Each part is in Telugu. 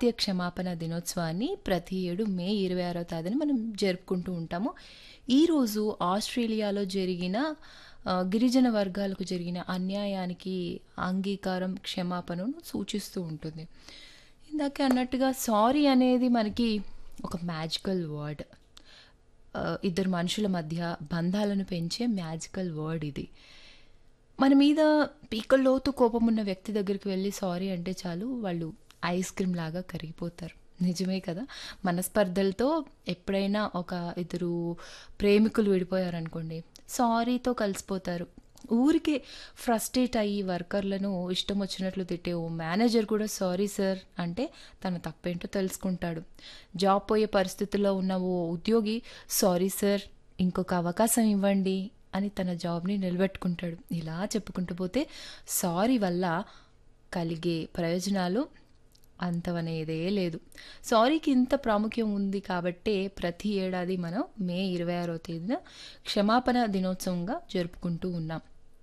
జాతీయ క్షమాపణ దినోత్సవాన్ని ప్రతి ఏడు మే ఇరవై ఆరో తేదీన మనం జరుపుకుంటూ ఉంటాము ఈరోజు ఆస్ట్రేలియాలో జరిగిన ఆ, గిరిజన వర్గాలకు జరిగిన అన్యాయానికి అంగీకారం క్షమాపణను సూచిస్తూ ఉంటుంది ఇందాక అన్నట్టుగా సారీ అనేది మనకి ఒక మ్యాజికల్ వర్డ్ ఆ, ఇద్దరు మనుషుల మధ్య బంధాలను పెంచే మ్యాజికల్ వర్డ్ ఇది మన మీద పీకల్లోతు కోపం ఉన్న వ్యక్తి దగ్గరికి వెళ్ళి సారీ అంటే చాలు వాళ్ళు ఐస్ క్రీమ్ లాగా కరిగిపోతారు నిజమే కదా మనస్పర్ధలతో ఎప్పుడైనా ఒక ఇద్దరు ప్రేమికులు విడిపోయారనుకోండి సారీతో కలిసిపోతారు ఊరికే ఫ్రస్ట్రేట్ అయ్యి వర్కర్లను ఇష్టం వచ్చినట్లు తిట్టే ఓ మేనేజర్ కూడా సారీ సార్ అంటే తన తప్పేంటో తెలుసుకుంటాడు జాబ్ పోయే పరిస్థితుల్లో ఉన్న ఓ ఉద్యోగి సారీ సార్ ఇంకొక అవకాశం ఇవ్వండి అని తన జాబ్ని నిలబెట్టుకుంటాడు ఇలా చెప్పుకుంటూ పోతే సారీ వల్ల కలిగే ప్రయోజనాలు అంతవనేదే లేదు సారీకి ఇంత ప్రాముఖ్యం ఉంది కాబట్టే ప్రతి ఏడాది మనం మే ఇరవై ఆరో తేదీన క్షమాపణ దినోత్సవంగా జరుపుకుంటూ ఉన్నాం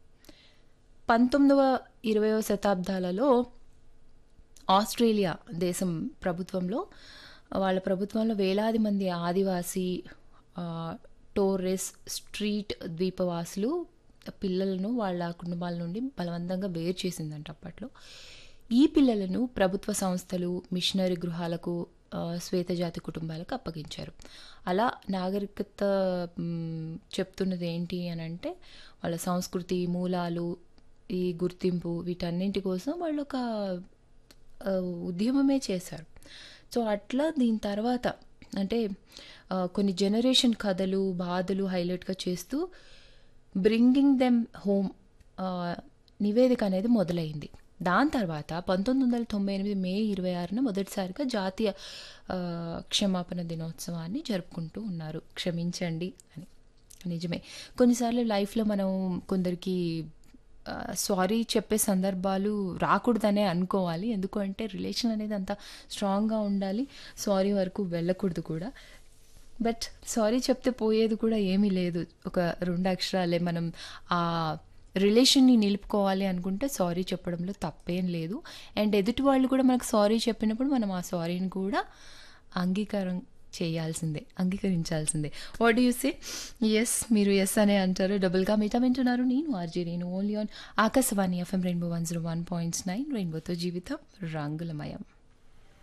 పంతొమ్మిదవ ఇరవయవ శతాబ్దాలలో ఆస్ట్రేలియా దేశం ప్రభుత్వంలో వాళ్ళ ప్రభుత్వంలో వేలాది మంది ఆదివాసీ ఆ, టోరెస్ స్ట్రీట్ ద్వీపవాసులు పిల్లలను వాళ్ళ కుటుంబాల నుండి బలవంతంగా వేరు చేసిందంట అప్పట్లో ఈ పిల్లలను ప్రభుత్వ సంస్థలు మిషనరీ గృహాలకు ఆ, శ్వేతజాతి కుటుంబాలకు అప్పగించారు అలా నాగరికత మ్, చెప్తున్నది ఏంటి అని అంటే వాళ్ళ సంస్కృతి మూలాలు ఈ గుర్తింపు వీటన్నింటి కోసం వాళ్ళు ఒక ఆ, ఉద్యమమే చేశారు సో అట్లా దీని తర్వాత అంటే ఆ, కొన్ని జనరేషన్ కథలు బాధలు హైలైట్గా చేస్తూ బ్రింగింగ్ దెమ్ హోమ్ నివేదిక అనేది మొదలైంది దాని తర్వాత పంతొమ్మిది వందల తొంభై ఎనిమిది మే ఇరవై ఆరున మొదటిసారిగా జాతీయ ఆ, క్షమాపణ దినోత్సవాన్ని జరుపుకుంటూ ఉన్నారు క్షమించండి అని నిజమే కొన్నిసార్లు లైఫ్లో మనం కొందరికి సారీ చెప్పే సందర్భాలు రాకూడదనే అనుకోవాలి ఎందుకంటే రిలేషన్ అనేది అంత స్ట్రాంగ్గా ఉండాలి సారీ వరకు వెళ్ళకూడదు కూడా బట్ సారీ చెప్తే పోయేది కూడా ఏమీ లేదు ఒక రెండు అక్షరాలే మనం ఆ రిలేషన్ని నిలుపుకోవాలి అనుకుంటే సారీ చెప్పడంలో తప్పేం లేదు అండ్ ఎదుటి వాళ్ళు కూడా మనకు సారీ చెప్పినప్పుడు మనం ఆ సారీని కూడా అంగీకారం చేయాల్సిందే అంగీకరించాల్సిందే వాట్ యూ సే ఎస్ మీరు ఎస్ అనే అంటారు డబుల్గా మిగతా వింటున్నారు నేను ఆర్జే నేను only on Akashvani FM rainbow one zero one points nine రెయిన్బోతో జీవితం రంగులమయం